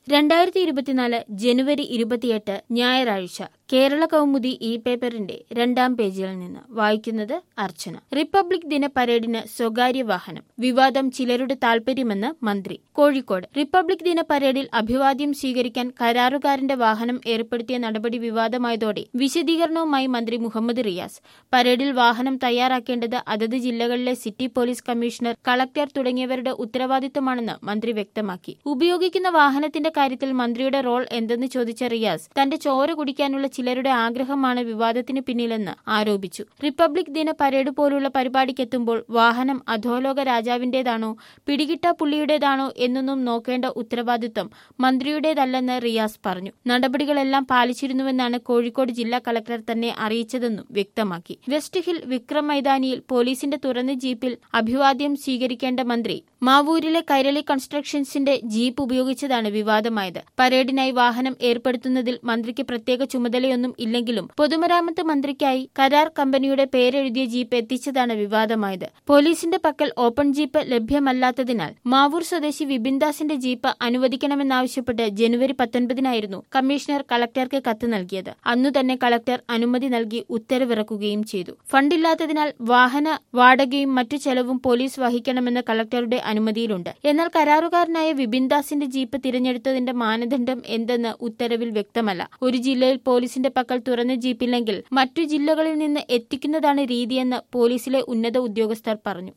രണ്ടായിരത്തി ഇരുപത്തിനാല് ജനുവരി ഇരുപത്തിയെട്ട് ഞായറാഴ്ച കേരള കൗമുദി ഇ പേപ്പറിന്റെ രണ്ടാം പേജിൽ നിന്ന് വായിക്കുന്നത് അർച്ചന റിപ്പബ്ലിക് ദിന പരേഡിന് സ്വകാര്യ വാഹനം വിവാദം ചിലരുടെ താൽപര്യമെന്ന് മന്ത്രി കോഴിക്കോട് റിപ്പബ്ലിക് ദിന പരേഡിൽ അഭിവാദ്യം സ്വീകരിക്കാൻ കരാറുകാരന്റെ വാഹനം ഏർപ്പെടുത്തിയ നടപടി വിവാദമായതോടെ വിശദീകരണവുമായി മന്ത്രി മുഹമ്മദ് റിയാസ് പരേഡിൽ വാഹനം തയ്യാറാക്കേണ്ടത് അതത് ജില്ലകളിലെ സിറ്റി പോലീസ് കമ്മീഷണർ കളക്ടർ തുടങ്ങിയവരുടെ ഉത്തരവാദിത്തമാണെന്ന് മന്ത്രി വ്യക്തമാക്കി ഉപയോഗിക്കുന്ന വാഹനത്തിന്റെ കാര്യത്തിൽ മന്ത്രിയുടെ റോൾ എന്തെന്ന് ചോദിച്ച റിയാസ് തന്റെ ചോര കുടിക്കാനുള്ള ചിലരുടെ ആഗ്രഹമാണ് വിവാദത്തിന് പിന്നിലെന്ന് ആരോപിച്ചു റിപ്പബ്ലിക് ദിന പരേഡ് പോലുള്ള പരിപാടിക്കെത്തുമ്പോൾ വാഹനം അധോലോക രാജാവിന്റേതാണോ പിടികിട്ട പുള്ളിയുടേതാണോ എന്നൊന്നും നോക്കേണ്ട ഉത്തരവാദിത്വം മന്ത്രിയുടേതല്ലെന്ന് റിയാസ് പറഞ്ഞു നടപടികളെല്ലാം പാലിച്ചിരുന്നുവെന്നാണ് കോഴിക്കോട് ജില്ലാ കളക്ടർ തന്നെ അറിയിച്ചതെന്നും വ്യക്തമാക്കി വെസ്റ്റ് ഹിൽ വിക്രം മൈതാനിയിൽ പോലീസിന്റെ തുറന്ന ജീപ്പിൽ അഭിവാദ്യം സ്വീകരിക്കേണ്ട മന്ത്രി മാവൂരിലെ കൈരളി കൺസ്ട്രക്ഷൻസിന്റെ ജീപ്പ് ഉപയോഗിച്ചതാണ് വിവാദമായത് പരേഡിനായി വാഹനം ഏർപ്പെടുത്തുന്നതിൽ മന്ത്രിക്ക് പ്രത്യേക ചുമതലയൊന്നും ഇല്ലെങ്കിലും പൊതുമരാമത്ത് മന്ത്രിക്കായി കരാർ കമ്പനിയുടെ പേരെഴുതിയ ജീപ്പ് എത്തിച്ചതാണ് വിവാദമായത് പോലീസിന്റെ പക്കൽ ഓപ്പൺ ജീപ്പ് ലഭ്യമല്ലാത്തതിനാൽ മാവൂർ സ്വദേശി വിപിൻദാസിന്റെ ജീപ്പ് അനുവദിക്കണമെന്നാവശ്യപ്പെട്ട് ജനുവരി പത്തൊൻപതിനായിരുന്നു കമ്മീഷണർ കളക്ടർക്ക് കത്ത് നൽകിയത് അന്നു തന്നെ കളക്ടർ അനുമതി നൽകി ഉത്തരവിറക്കുകയും ചെയ്തു ഫണ്ടില്ലാത്തതിനാൽ വാഹന വാടകയും മറ്റു ചെലവും പോലീസ് വഹിക്കണമെന്ന കളക്ടറുടെ അനുമതിയിലുണ്ട് എന്നാൽ കരാറുകാരനായ വിപിൻദാസിന്റെ ജീപ്പ് തിരഞ്ഞെടുത്തതിന്റെ മാനദണ്ഡം എന്തെന്ന് ഉത്തരവിൽ വ്യക്തമല്ല ഒരു ജില്ലയിൽ പോലീസിന്റെ പക്കൽ തുറന്ന ജീപ്പില്ലെങ്കിൽ മറ്റു ജില്ലകളിൽ നിന്ന് എത്തിക്കുന്നതാണ് രീതിയെന്ന് പോലീസിലെ ഉന്നത ഉദ്യോഗസ്ഥർ പറഞ്ഞു